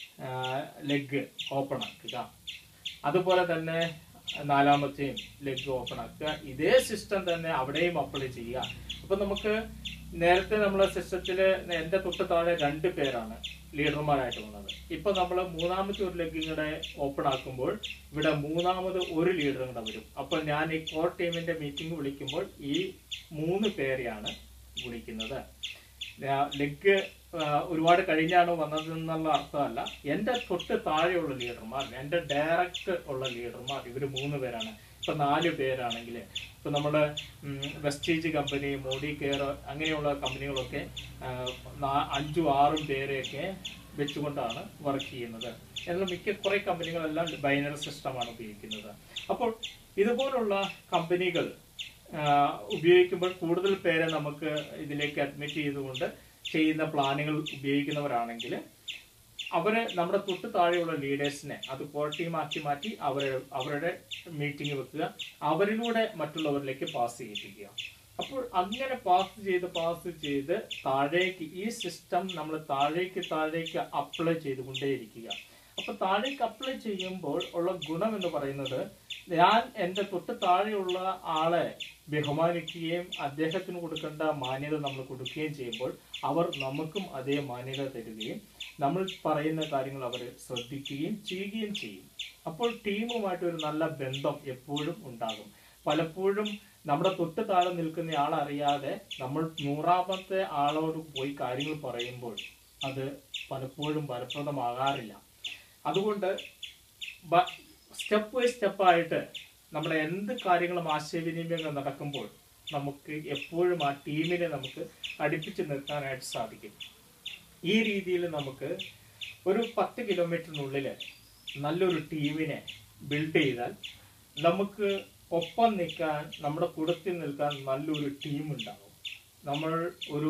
ലെഗ് ഓപ്പൺ ആക്കുക അതുപോലെ തന്നെ നാലാമത്തെയും ലെഗ് ഓപ്പൺ ആക്കുക ഇതേ സിസ്റ്റം തന്നെ അവിടെയും അപ്ലൈ ചെയ്യുക അപ്പൊ നമുക്ക് നേരത്തെ നമ്മളെ സിസ്റ്റത്തില് എന്റെ തൊട്ട് താഴെ രണ്ട് പേരാണ് ലീഡർമാരായിട്ട് വന്നത് ഇപ്പൊ നമ്മൾ മൂന്നാമത്തെ ഒരു ലെഗ് കൂടെ ഓപ്പൺ ആക്കുമ്പോൾ ഇവിടെ മൂന്നാമത് ഒരു ലീഡറും കൂടെ വരും അപ്പോൾ ഞാൻ ഈ കോർ ടീമിന്റെ മീറ്റിംഗ് വിളിക്കുമ്പോൾ ഈ മൂന്ന് പേരെയാണ് വിളിക്കുന്നത് ലെഗ് ഒരുപാട് കഴിഞ്ഞാണ് വന്നതെന്നുള്ള അർത്ഥമല്ല എന്റെ തൊട്ട് താഴെയുള്ള ലീഡർമാർ എന്റെ ഡയറക്റ്റ് ഉള്ള ലീഡർമാർ ഇവര് മൂന്ന് പേരാണ് ഇപ്പൊ നാല് പേരാണെങ്കിൽ ഇപ്പൊ നമ്മുടെ വെസ്റ്റേജ് കമ്പനി മോഡി കെയർ അങ്ങനെയുള്ള കമ്പനികളൊക്കെ ആ, നാ- അഞ്ചും ആറും പേരെയൊക്കെ വെച്ചുകൊണ്ടാണ് വർക്ക് ചെയ്യുന്നത് എന്നാൽ മിക്ക കുറെ കമ്പനികളെല്ലാം ബൈനറി സിസ്റ്റമാണ് ഉപയോഗിക്കുന്നത് അപ്പോൾ ഇതുപോലുള്ള കമ്പനികൾ ആ, ഉപയോഗിക്കുമ്പോൾ കൂടുതൽ പേരെ നമുക്ക് ഇതിലേക്ക് അഡ്മിറ്റ് ചെയ്തുകൊണ്ട് ചെയ്യുന്ന പ്ലാനുകൾ ഉപയോഗിക്കുന്നവരാണെങ്കിൽ അവര് നമ്മുടെ തൊട്ട് താഴെയുള്ള ലീഡേഴ്സിനെ അത് കോർ ടീമാക്കി മാറ്റി അവരെ അവരുടെ മീറ്റിംഗ് വെക്കുക അവരിലൂടെ മറ്റുള്ളവരിലേക്ക് പാസ് ചെയ്യിപ്പിക്കുക അപ്പോൾ അങ്ങനെ പാസ് ചെയ്ത് പാസ് ചെയ്ത് താഴേക്ക് ഈ സിസ്റ്റം നമ്മൾ താഴേക്ക് താഴേക്ക് അപ്ലൈ ചെയ്തുകൊണ്ടേയിരിക്കുക അപ്പൊ താഴേക്ക് അപ്ലൈ ചെയ്യുമ്പോൾ ഉള്ള ഗുണം എന്ന് പറയുന്നത് ഞാൻ എന്റെ തൊട്ട് താഴെയുള്ള ആളെ ബഹുമാനിക്കുകയും അദ്ദേഹത്തിന് കൊടുക്കേണ്ട മാന്യത നമ്മൾ കൊടുക്കുകയും ചെയ്യുമ്പോൾ അവർ നമുക്കും അതേ മാന്യത തരികയും നമ്മൾ പറയുന്ന കാര്യങ്ങൾ അവർ ശ്രദ്ധിക്കുകയും ചെയ്യുകയും ചെയ്യും അപ്പോൾ ടീമുമായിട്ട് ഒരു നല്ല ബന്ധം എപ്പോഴും ഉണ്ടാകും പലപ്പോഴും നമ്മുടെ തൊട്ട് താഴെ നിൽക്കുന്ന ആളറിയാതെ നമ്മൾ നൂറാമത്തെ ആളോട് പോയി കാര്യങ്ങൾ പറയുമ്പോൾ അത് പലപ്പോഴും ഫലപ്രദമാകാറില്ല അതുകൊണ്ട് സ്റ്റെപ്പ് ബൈ സ്റ്റെപ്പായിട്ട് നമ്മുടെ എന്ത് കാര്യങ്ങളും ആശയവിനിമയങ്ങൾ നടക്കുമ്പോൾ നമുക്ക് എപ്പോഴും ആ ടീമിനെ നമുക്ക് അടുപ്പിച്ച് നിർത്താനായിട്ട് സാധിക്കും ഈ രീതിയിൽ നമുക്ക് ഒരു പത്ത് കിലോമീറ്ററിനുള്ളിൽ നല്ലൊരു ടീമിനെ ബിൽഡ് ചെയ്താൽ നമുക്ക് ഒപ്പം നിൽക്കാൻ നമ്മുടെ കൂടത്തിൽ നിൽക്കാൻ നല്ലൊരു ടീം ഉണ്ടാകും നമ്മൾ ഒരു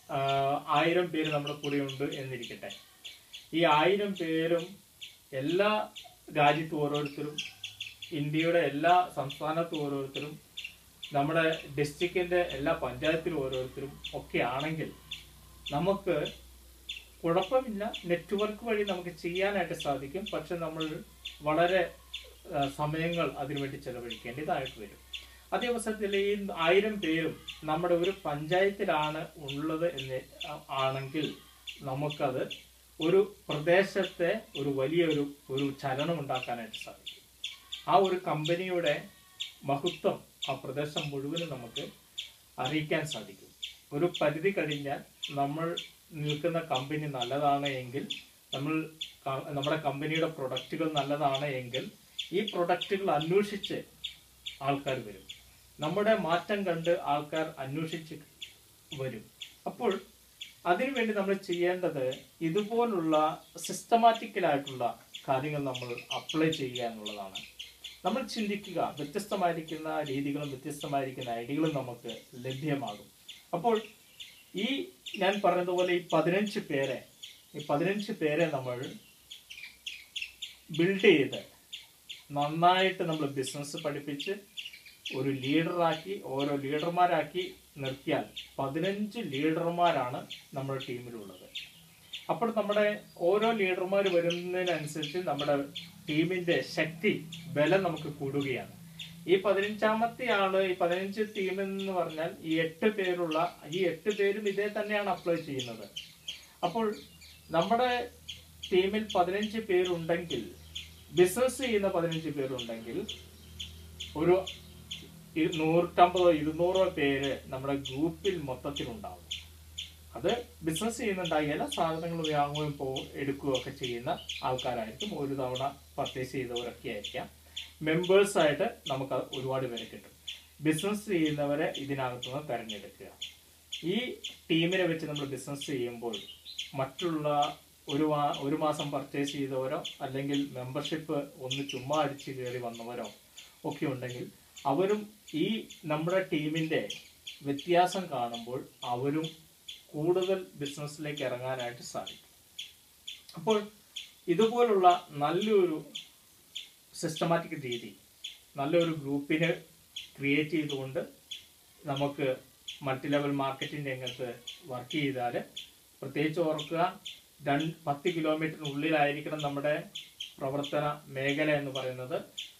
ആ, ആയിരം പേര് നമ്മുടെ കൂടെ ഉണ്ട് എന്നിരിക്കട്ടെ ഈ ആയിരം പേരും എല്ലാ രാജ്യത്തും ഓരോരുത്തരും ഇന്ത്യയുടെ എല്ലാ സംസ്ഥാനത്തും ഓരോരുത്തരും നമ്മുടെ ഡിസ്ട്രിക്റ്റിന്റെ എല്ലാ പഞ്ചായത്തിലും ഓരോരുത്തരും ഒക്കെ ആണെങ്കിൽ നമുക്ക് കുഴപ്പമില്ല നെറ്റ്വർക്ക് വഴി നമുക്ക് ചെയ്യാനായിട്ട് സാധിക്കും പക്ഷെ നമ്മൾ വളരെ ആ, സമയങ്ങൾ അതിനുവേണ്ടി ചെലവഴിക്കേണ്ടതായിട്ട് വരും അതേ അവസരത്തിൽ ഈ ആയിരം പേരും നമ്മുടെ ഒരു പഞ്ചായത്തിലാണ് ഉള്ളത് എന്ന് ആണെങ്കിൽ നമുക്കത് ഒരു പ്രദേശത്തെ ഒരു വലിയൊരു ഒരു ചലനം ഉണ്ടാക്കാനായിട്ട് സാധിക്കും ആ ഒരു കമ്പനിയുടെ മഹത്വം ആ പ്രദേശം മുഴുവനും നമുക്ക് അറിയിക്കാൻ സാധിക്കും ഒരു പരിധി കഴിഞ്ഞാൽ നമ്മൾ നിൽക്കുന്ന കമ്പനി നല്ലതാണ് എങ്കിൽ നമ്മൾ ക- നമ്മുടെ കമ്പനിയുടെ പ്രൊഡക്റ്റുകൾ നല്ലതാണ് എങ്കിൽ ഈ പ്രൊഡക്റ്റുകൾ അന്വേഷിച്ച് ആൾക്കാർ വരും നമ്മുടെ മാറ്റം കണ്ട് ആൾക്കാർ അന്വേഷിച്ച് വരും അപ്പോൾ അതിനുവേണ്ടി നമ്മൾ ചെയ്യേണ്ടത് ഇതുപോലുള്ള സിസ്റ്റമാറ്റിക്കലായിട്ടുള്ള കാര്യങ്ങൾ നമ്മൾ അപ്ലൈ ചെയ്യുക എന്നുള്ളതാണ് നമ്മൾ ചിന്തിക്കുക വ്യത്യസ്തമായിരിക്കുന്ന രീതികളും വ്യത്യസ്തമായിരിക്കുന്ന ഐഡിയകളും നമുക്ക് ലഭ്യമാകും അപ്പോൾ ഈ ഞാൻ പറഞ്ഞതുപോലെ ഈ പതിനഞ്ച് പേരെ ഈ പതിനഞ്ച് പേരെ നമ്മൾ ബിൽഡ് ചെയ്ത് നന്നായിട്ട് നമ്മൾ ബിസിനസ് പഠിപ്പിച്ച് ഒരു ലീഡറാക്കി ഓരോ ലീഡർമാരാക്കി നിർത്തിയാൽ പതിനഞ്ച് ലീഡർമാരാണ് നമ്മുടെ ടീമിലുള്ളത് അപ്പോൾ നമ്മുടെ ഓരോ ലീഡർമാർ വരുന്നതിനനുസരിച്ച് നമ്മുടെ ടീമിന്റെ ശക്തി ബലം നമുക്ക് കൂടുകയാണ് ഈ പതിനഞ്ചാമത്തെ ആള് ഈ പതിനഞ്ച് ടീം എന്ന് പറഞ്ഞാൽ ഈ എട്ട് പേരുള്ള ഈ എട്ട് പേരും ഇതേ തന്നെയാണ് അപ്ലൈ ചെയ്യുന്നത് അപ്പോൾ നമ്മുടെ ടീമിൽ പതിനഞ്ച് പേരുണ്ടെങ്കിൽ ബിസിനസ് ചെയ്യുന്ന പതിനഞ്ച് പേരുണ്ടെങ്കിൽ ഒരു ഇരു- നൂറ്റമ്പതോ ഇരുന്നൂറോ പേര് നമ്മുടെ ഗ്രൂപ്പിൽ മൊത്തത്തിലുണ്ടാവും അത് ബിസിനസ് ചെയ്യുന്നുണ്ടാകില്ല സാധനങ്ങൾ വാങ്ങുകയും പോ എടുക്കുകയും ഒക്കെ ചെയ്യുന്ന ആൾക്കാരായിരിക്കും ഒരു തവണ പർച്ചേസ് ചെയ്തവരൊക്കെ ആയിരിക്കാം മെമ്പേഴ്സ് ആയിട്ട് നമുക്ക് അത് ഒരുപാട് പേരെ കിട്ടും ബിസിനസ് ചെയ്യുന്നവരെ ഇതിനകത്തുനിന്ന് തിരഞ്ഞെടുക്കുക ഈ ടീമിനെ വെച്ച് നമ്മൾ ബിസിനസ് ചെയ്യുമ്പോൾ മറ്റുള്ള ഒരു മാ- ഒരു മാസം പർച്ചേസ് ചെയ്തവരോ അല്ലെങ്കിൽ മെമ്പർഷിപ്പ് ഒന്ന് ചുമ്മാ അടിച്ച് കയറി വന്നവരോ ഒക്കെ ഉണ്ടെങ്കിൽ അവരും ഈ നമ്മുടെ ടീമിന്റെ വ്യത്യാസം കാണുമ്പോൾ അവരും കൂടുതൽ ബിസിനസ്സിലേക്ക് ഇറങ്ങാനായിട്ട് സാധിക്കും അപ്പോൾ ഇതുപോലുള്ള നല്ലൊരു സിസ്റ്റമാറ്റിക് രീതി നല്ലൊരു ഗ്രൂപ്പിനെ ക്രിയേറ്റ് ചെയ്തുകൊണ്ട് നമുക്ക് മൾട്ടി ലെവൽ മാർക്കറ്റിംഗ് രംഗത്ത് വർക്ക് ചെയ്താൽ പ്രത്യേകിച്ച് ഓർക്കുക രണ്ട് പത്ത് കിലോമീറ്ററിനുള്ളിലായിരിക്കണം നമ്മുടെ പ്രവർത്തന മേഖല എന്ന് പറയുന്നത്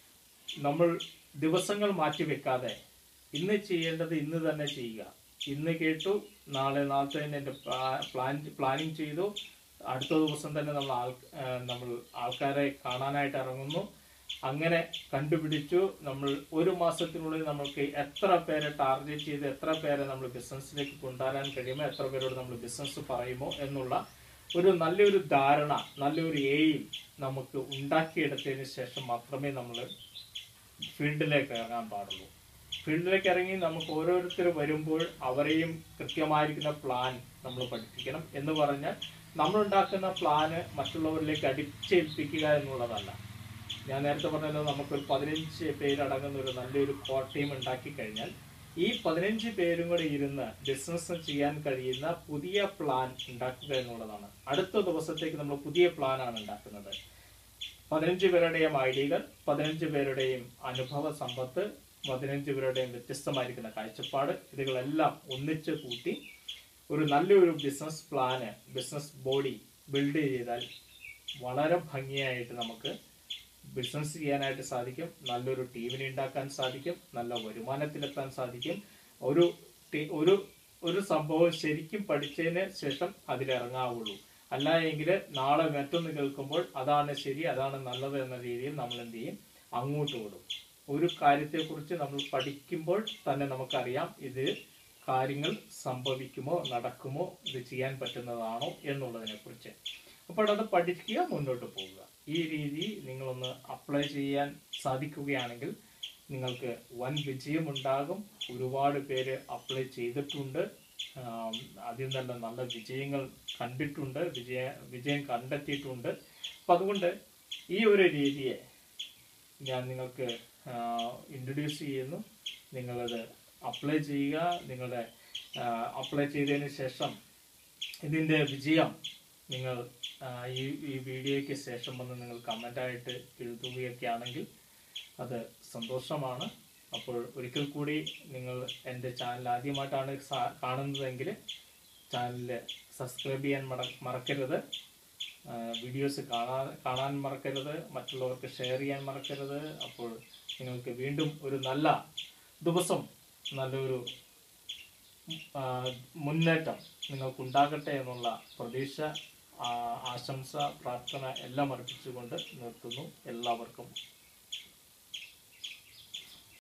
നമ്മൾ ദിവസങ്ങൾ മാറ്റി വെക്കാതെ ഇന്ന് ചെയ്യേണ്ടത് ഇന്ന് തന്നെ ചെയ്യുക ഇന്ന് കേട്ടു നാളെ നാളത്തെ തന്നെ എൻ്റെ പ്ലാൻ പ്ലാനിങ് ചെയ്തു അടുത്ത ദിവസം തന്നെ നമ്മൾ ആൾ ആ, നമ്മൾ ആൾക്കാരെ കാണാനായിട്ട് ഇറങ്ങുന്നു അങ്ങനെ കണ്ടുപിടിച്ചു നമ്മൾ ഒരു മാസത്തിനുള്ളിൽ നമ്മൾക്ക് എത്ര പേരെ ടാർഗറ്റ് ചെയ്ത് എത്ര പേരെ നമ്മൾ ബിസിനസ്സിലേക്ക് കൊണ്ടുവരാൻ കഴിയുമോ എത്ര പേരോട് നമ്മൾ ബിസിനസ് പറയുമോ എന്നുള്ള ഒരു നല്ലൊരു ധാരണ നല്ലൊരു എയിം നമുക്ക് ഉണ്ടാക്കിയെടുത്തതിന് ശേഷം മാത്രമേ നമ്മൾ ഫീൽഡിലേക്ക് ഇറങ്ങാൻ പാടുള്ളൂ ഫീൽഡിലേക്ക് ഇറങ്ങി നമുക്ക് ഓരോരുത്തർ വരുമ്പോൾ അവരെയും കൃത്യമായിരിക്കുന്ന പ്ലാൻ നമ്മൾ പഠിപ്പിക്കണം എന്ന് പറഞ്ഞാൽ നമ്മൾ ഉണ്ടാക്കുന്ന പ്ലാന് മറ്റുള്ളവരിലേക്ക് അടിച്ചേൽപ്പിക്കുക എന്നുള്ളതല്ല ഞാൻ നേരത്തെ പറഞ്ഞല്ലോ നമുക്കൊരു പതിനഞ്ച് പേരടങ്ങുന്ന ഒരു നല്ലൊരു കോർ ടീം ഉണ്ടാക്കി കഴിഞ്ഞാൽ ഈ പതിനഞ്ച് പേരും കൂടെ ഇരുന്ന് ബിസിനസ് ചെയ്യാൻ കഴിയുന്ന പുതിയ പ്ലാൻ ഉണ്ടാക്കുക എന്നുള്ളതാണ് അടുത്ത ദിവസത്തേക്ക് നമ്മൾ പുതിയ പ്ലാനാണ് ഉണ്ടാക്കുന്നത് പതിനഞ്ച് പേരുടെയും ഐഡിയകൾ പതിനഞ്ച് പേരുടെയും അനുഭവ സമ്പത്ത് പതിനഞ്ച് പേരുടെയും വ്യത്യസ്തമായിരിക്കുന്ന കാഴ്ചപ്പാട് ഇതുകളെല്ലാം ഒന്നിച്ച് കൂട്ടി ഒരു നല്ലൊരു business plan business body build ചെയ്താൽ വളരെ ഭംഗിയായിട്ട് നമുക്ക് ബിസിനസ് ചെയ്യാനായിട്ട് സാധിക്കും നല്ലൊരു ടീമിനെ ഉണ്ടാക്കാൻ സാധിക്കും നല്ല വരുമാനത്തിലെത്താൻ സാധിക്കും ഒരു ടീ- ഒരു ഒരു സംഭവം ശരിക്കും പഠിച്ചതിന് ശേഷം അതിലിറങ്ങാവുള്ളൂ അല്ല എങ്കിൽ നാളെ മറ്റൊന്ന് കേൾക്കുമ്പോൾ അതാണ് ശരി അതാണ് നല്ലത് എന്ന രീതിയിൽ നമ്മൾ എന്ത് ചെയ്യും അങ്ങോട്ട് വിടും ഒരു കാര്യത്തെക്കുറിച്ച് നമ്മൾ പഠിക്കുമ്പോൾ തന്നെ നമുക്കറിയാം ഇത് കാര്യങ്ങൾ സംഭവിക്കുമോ നടക്കുമോ ഇത് ചെയ്യാൻ പറ്റുന്നതാണോ എന്നുള്ളതിനെ കുറിച്ച് അപ്പോൾ അത് പഠിക്കുക മുന്നോട്ട് പോവുക ഈ രീതി നിങ്ങളൊന്ന് അപ്ലൈ ചെയ്യാൻ സാധിക്കുകയാണെങ്കിൽ നിങ്ങൾക്ക് വൻ വിജയമുണ്ടാകും ഒരുപാട് പേര് അപ്ലൈ ചെയ്തിട്ടുണ്ട് ആം, അതിൽ തന്നെ നല്ല വിജയങ്ങൾ കണ്ടിട്ടുണ്ട് വിജയ വിജയം കണ്ടെത്തിയിട്ടുണ്ട് അപ്പം അതുകൊണ്ട് ഈ ഒരു രീതിയെ ഞാൻ നിങ്ങൾക്ക് ഇൻട്രൊഡ്യൂസ് ചെയ്യുന്നു നിങ്ങളത് അപ്ലൈ ചെയ്യുക നിങ്ങളുടെ അപ്ലൈ ചെയ്തതിന് ശേഷം ഇതിൻ്റെ വിജയം നിങ്ങൾ ആ, ഈ ഈ വീഡിയോയ്ക്ക് ശേഷം വന്ന് നിങ്ങൾ കമൻ്റായിട്ട് എഴുതുകയൊക്കെ ആണെങ്കിൽ അത് സന്തോഷമാണ് അപ്പോൾ ഒരിക്കൽ കൂടി നിങ്ങൾ എൻ്റെ ചാനൽ ആദ്യമായിട്ടാണ് സാ- കാണുന്നതെങ്കിൽ ചാനൽ സബ്സ്ക്രൈബ് ചെയ്യാൻ മറ മറക്കരുത് ആ, വീഡിയോസ് കാണാൻ കാണാൻ മറക്കരുത് മറ്റുള്ളവർക്ക് ഷെയർ ചെയ്യാൻ മറക്കരുത് അപ്പോൾ നിങ്ങൾക്ക് വീണ്ടും ഒരു നല്ല ദിവസം നല്ലൊരു ആ, മുന്നേറ്റം നിങ്ങൾക്കുണ്ടാകട്ടെ എന്നുള്ള പ്രതീക്ഷ ആ, ആശംസ പ്രാർത്ഥന എല്ലാം അർപ്പിച്ചുകൊണ്ട് നിർത്തുന്നു എല്ലാവർക്കും